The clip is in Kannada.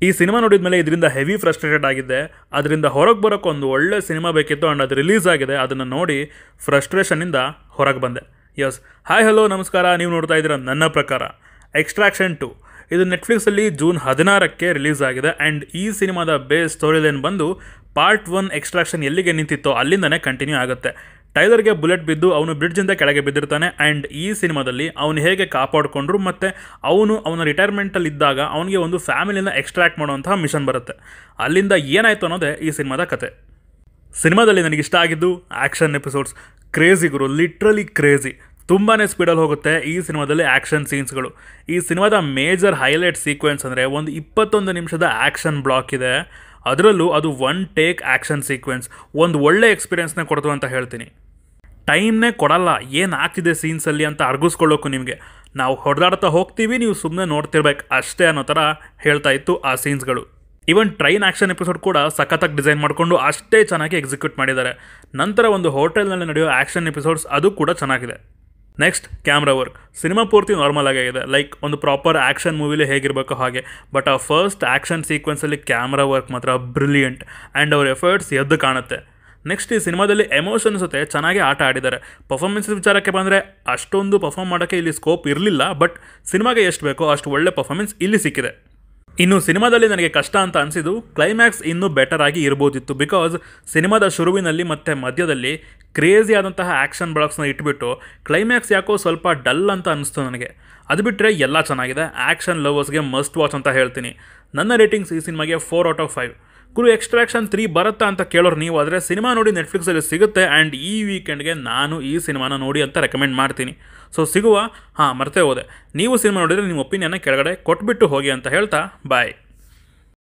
ಈ ಸಿನಿಮಾ ನೋಡಿದ ಮೇಲೆ ಇದರಿಂದ ಹೆವಿ ಫ್ರಸ್ಟ್ರೇಟೆಡ್ ಆಗಿದ್ದೆ ಅದರಿಂದ ಹೊರಗೆ ಬರೋಕ್ಕೆ ಒಂದು ಒಳ್ಳೆ ಸಿನಿಮಾ ಬೇಕಿತ್ತು ಆ್ಯಂಡ್ ಅದು ರಿಲೀಸ್ ಆಗಿದೆ ಅದನ್ನು ನೋಡಿ ಫ್ರಸ್ಟ್ರೇಷನ್ನಿಂದ ಹೊರಗೆ ಬಂದೆ ಎಸ್ ಹಾಯ್ ಹಲೋ ನಮಸ್ಕಾರ ನೀವು ನೋಡ್ತಾ ಇದ್ದೀರಾ ನನ್ನ ಪ್ರಕಾರ ಎಕ್ಸ್ಟ್ರಾಕ್ಷನ್ ಟು ಇದು ನೆಟ್ಫ್ಲಿಕ್ಸಲ್ಲಿ ಜೂನ್ ಹದಿನಾರಕ್ಕೆ ರಿಲೀಸ್ ಆಗಿದೆ ಆ್ಯಂಡ್ ಈ ಸಿನಿಮಾದ ಬೇಸ್ ಸ್ಟೋರಿ ಲೈನ್ ಬಂದು ಪಾರ್ಟ್ ಒನ್ ಎಕ್ಸ್ಟ್ರಾಕ್ಷನ್ ಎಲ್ಲಿಗೆ ನಿಂತಿತ್ತೋ ಅಲ್ಲಿಂದನೇ ಕಂಟಿನ್ಯೂ ಆಗುತ್ತೆ ಟೈಲರ್ಗೆ ಬುಲೆಟ್ ಬಿದ್ದು ಅವನು ಬ್ರಿಡ್ಜಿಂದ ಕೆಳಗೆ ಬಿದ್ದಿರ್ತಾನೆ ಆ್ಯಂಡ್ ಈ ಸಿನಿಮಾದಲ್ಲಿ ಅವನು ಹೇಗೆ ಕಾಪಾಡಿಕೊಂಡ್ರು ಮತ್ತು ಅವನು ಅವನ ರಿಟೈರ್ಮೆಂಟಲ್ಲಿ ಇದ್ದಾಗ ಅವನಿಗೆ ಒಂದು ಫ್ಯಾಮಿಲಿನ ಎಕ್ಸ್ಟ್ರಾಕ್ಟ್ ಮಾಡುವಂತಹ ಮಿಷನ್ ಬರುತ್ತೆ ಅಲ್ಲಿಂದ ಏನಾಯಿತು ಅನ್ನೋದೇ ಈ ಸಿನಿಮಾದ ಕತೆ ಸಿನಿಮಾದಲ್ಲಿ ನನಗೆ ಇಷ್ಟ ಆಗಿದ್ದು ಆ್ಯಕ್ಷನ್ ಎಪಿಸೋಡ್ಸ್ ಕ್ರೇಜಿ ಗುರು ಲಿಟ್ರಲಿ ಕ್ರೇಜಿ ತುಂಬಾ ಸ್ಪೀಡಲ್ಲಿ ಹೋಗುತ್ತೆ ಈ ಸಿನಿಮಾದಲ್ಲಿ ಆ್ಯಕ್ಷನ್ ಸೀನ್ಸ್ಗಳು ಈ ಸಿನಿಮಾದ ಮೇಜರ್ ಹೈಲೈಟ್ ಸೀಕ್ವೆನ್ಸ್ ಅಂದರೆ ಒಂದು ಇಪ್ಪತ್ತೊಂದು ನಿಮಿಷದ ಆ್ಯಕ್ಷನ್ ಬ್ಲಾಕ್ ಇದೆ ಅದರಲ್ಲೂ ಅದು ಒನ್ ಟೇಕ್ ಆ್ಯಕ್ಷನ್ ಸೀಕ್ವೆನ್ಸ್ ಒಂದು ಒಳ್ಳೆ ಎಕ್ಸ್ಪೀರಿಯೆನ್ಸ್ನ ಕೊಡ್ತು ಅಂತ ಹೇಳ್ತೀನಿ ಟೈಮ್ನೇ ಕೊಡಲ್ಲ ಏನು ಆಗ್ತಿದೆ ಸೀನ್ಸಲ್ಲಿ ಅಂತ ಅರ್ಗಿಸ್ಕೊಳ್ಳೋಕು ನಿಮಗೆ ನಾವು ಹೊಡೆದಾಡ್ತಾ ಹೋಗ್ತೀವಿ ನೀವು ಸುಮ್ಮನೆ ನೋಡ್ತಿರ್ಬೇಕು ಅಷ್ಟೇ ಅನ್ನೋ ಥರ ಹೇಳ್ತಾ ಇತ್ತು ಆ ಸೀನ್ಸ್ಗಳು ಈವನ್ ಟ್ರೈನ್ ಆ್ಯಕ್ಷನ್ ಎಪಿಸೋಡ್ ಕೂಡ ಸಖತ್ತಾಗಿ ಡಿಸೈನ್ ಮಾಡಿಕೊಂಡು ಅಷ್ಟೇ ಚೆನ್ನಾಗಿ ಎಕ್ಸಿಕ್ಯೂಟ್ ಮಾಡಿದ್ದಾರೆ ನಂತರ ಒಂದು ಹೋಟೆಲ್ನಲ್ಲಿ ನಡೆಯೋ ಆ್ಯಕ್ಷನ್ ಎಪಿಸೋಡ್ಸ್ ಅದು ಕೂಡ ಚೆನ್ನಾಗಿದೆ ನೆಕ್ಸ್ಟ್ ಕ್ಯಾಮ್ರಾ ವರ್ಕ್ ಸಿನಿಮಾ ಪೂರ್ತಿ ನಾರ್ಮಲ್ ಆಗೇ ಇದೆ ಲೈಕ್ ಒಂದು ಪ್ರಾಪರ್ ಆ್ಯಕ್ಷನ್ ಮೂವಿಲಿ ಹೇಗಿರಬೇಕು ಹಾಗೆ ಬಟ್ ಆ ಫಸ್ಟ್ ಆ್ಯಕ್ಷನ್ ಸೀಕ್ವೆನ್ಸಲ್ಲಿ ಕ್ಯಾಮ್ರಾ ವರ್ಕ್ ಮಾತ್ರ ಬ್ರಿಲಿಯಂಟ್ ಆ್ಯಂಡ್ ಅವ್ರ ಎಫರ್ಟ್ಸ್ ಎದ್ದು ಕಾಣುತ್ತೆ ನೆಕ್ಸ್ಟ್ ಈ ಸಿನಿಮಾದಲ್ಲಿ ಎಮೋಷನ್ಸ್ ಜೊತೆ ಚೆನ್ನಾಗಿ ಆಟ ಆಡಿದ್ದಾರೆ ಪರ್ಫಾರ್ಮೆನ್ಸ್ ವಿಚಾರಕ್ಕೆ ಬಂದರೆ ಅಷ್ಟೊಂದು ಪರ್ಫಾರ್ಮ್ ಮಾಡೋಕ್ಕೆ ಇಲ್ಲಿ ಸ್ಕೋಪ್ ಇರಲಿಲ್ಲ ಬಟ್ ಸಿನಿಮಾಗೆ ಎಷ್ಟು ಬೇಕೋ ಅಷ್ಟು ಒಳ್ಳೆ ಪರ್ಫಾರ್ಮೆನ್ಸ್ ಇಲ್ಲಿ ಸಿಕ್ಕಿದೆ ಇನ್ನು ಸಿನಿಮಾದಲ್ಲಿ ನನಗೆ ಕಷ್ಟ ಅಂತ ಅನಿಸಿದ್ದು ಕ್ಲೈಮ್ಯಾಕ್ಸ್ ಇನ್ನೂ ಬೆಟರ್ ಆಗಿ ಇರ್ಬೋದಿತ್ತು ಬಿಕಾಸ್ ಸಿನಿಮಾದ ಶುರುವಿನಲ್ಲಿ ಮತ್ತು ಮಧ್ಯದಲ್ಲಿ ಕ್ರೇಜಿ ಆದಂತಹ ಆ್ಯಕ್ಷನ್ ಬ್ಲಾಕ್ಸ್ನ ಇಟ್ಬಿಟ್ಟು ಕ್ಲೈಮ್ಯಾಕ್ಸ್ ಯಾಕೋ ಸ್ವಲ್ಪ ಡಲ್ ಅಂತ ಅನಿಸ್ತು ನನಗೆ ಅದು ಬಿಟ್ಟರೆ ಎಲ್ಲ ಚೆನ್ನಾಗಿದೆ ಆ್ಯಕ್ಷನ್ ಲವರ್ಸ್ಗೆ ಮಸ್ಟ್ ವಾಚ್ ಅಂತ ಹೇಳ್ತೀನಿ ನನ್ನ ರೇಟಿಂಗ್ಸ್ ಈ ಸಿನಿಮಾಗೆ ಫೋರ್ ಔಟ್ ಆಫ್ ಫೈವ್ ಗುರು ಎಕ್ಸ್ಟ್ರಾಕ್ಷನ್ ತ್ರೀ ಬರುತ್ತಾ ಅಂತ ಕೇಳೋರು ನೀವು ಆದರೆ ಸಿನಿಮಾ ನೋಡಿ ನೆಟ್ಫ್ಲಿಕ್ಸಲ್ಲಿ ಸಿಗುತ್ತೆ ಆ್ಯಂಡ್ ಈ ವೀಕೆಂಡ್ಗೆ ನಾನು ಈ ಸಿನಿಮಾನ ನೋಡಿ ಅಂತ ರೆಕಮೆಂಡ್ ಮಾಡ್ತೀನಿ ಸೊ ಸಿಗುವ ಹಾಂ ಮರ್ತೇ ಹೋದೆ ನೀವು ಸಿನಿಮಾ ನೋಡಿದರೆ ನಿಮ್ಮ ಒಪಿನಿಯನ್ನ ಕೆಳಗಡೆ ಕೊಟ್ಬಿಟ್ಟು ಹೋಗಿ ಅಂತ ಹೇಳ್ತಾ ಬಾಯ್